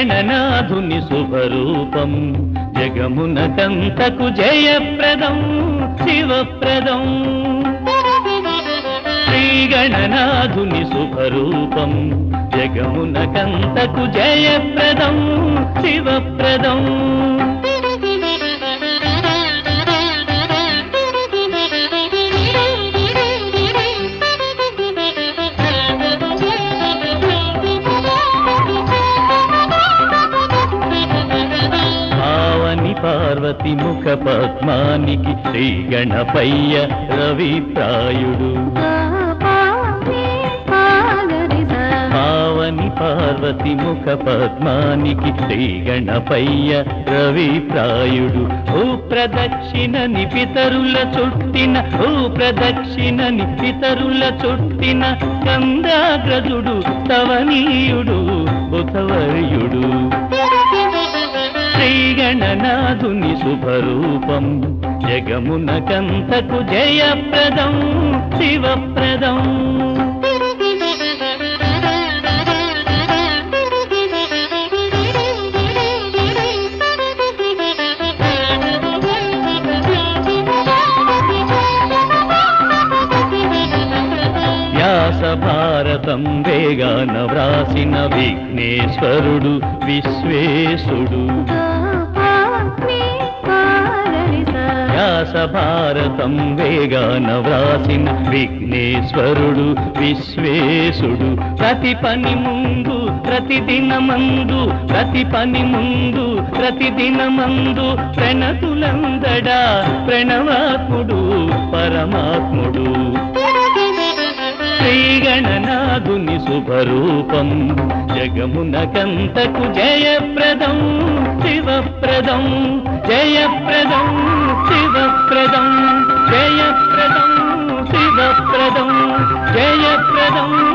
శ్రీగణనాథుని శుభరూపం జగమునకంతకు జయప్రదం శివప్రదం శ్రీగణనాథుని శుభరూపం జగమునకంతకు జయప్రదం శివప్రదం భావని పార్వతి ముఖ పద్మానికి శ్రీ గణపయ్య రవిప్రాయుడు భావని పార్వతి ముఖ పద్మానికి శ్రీ గణపయ్య రవిప్రాయుడు ఓ ప్రదక్షిణ నిపితరుల చుట్టిన ఓ ప్రదక్షిణ నిపితరుల చుట్టిన కందాగ్రజుడు తవనీయుడు బుధవర్యుడు శ్రీగణనాథుని శుభరూపం జగమునకంతకు జయప్రదం శివప్రదం వ్యాస భారతం వేగాన వ్రాసిన విఘ్నేశ్వరుడు విశ్వేశుడు వ్యాస భారతం వేగాన వ్రాసిన విఘ్నేశ్వరుడు విశ్వేశుడు ప్రతి పని ముందు ప్రతి దినమందు ప్రతి పని ముందు ప్రతి దినమందు ప్రణతులందడా ప్రణవాత్ముడు పరమాత్ముడు శ్రీగణనాథుని శుభరూపం జగమునకంతకు జయప్రదం శివప్రదం జయప్రదం శివప్రదం జయప్రదం శివప్రదం జయప్రదం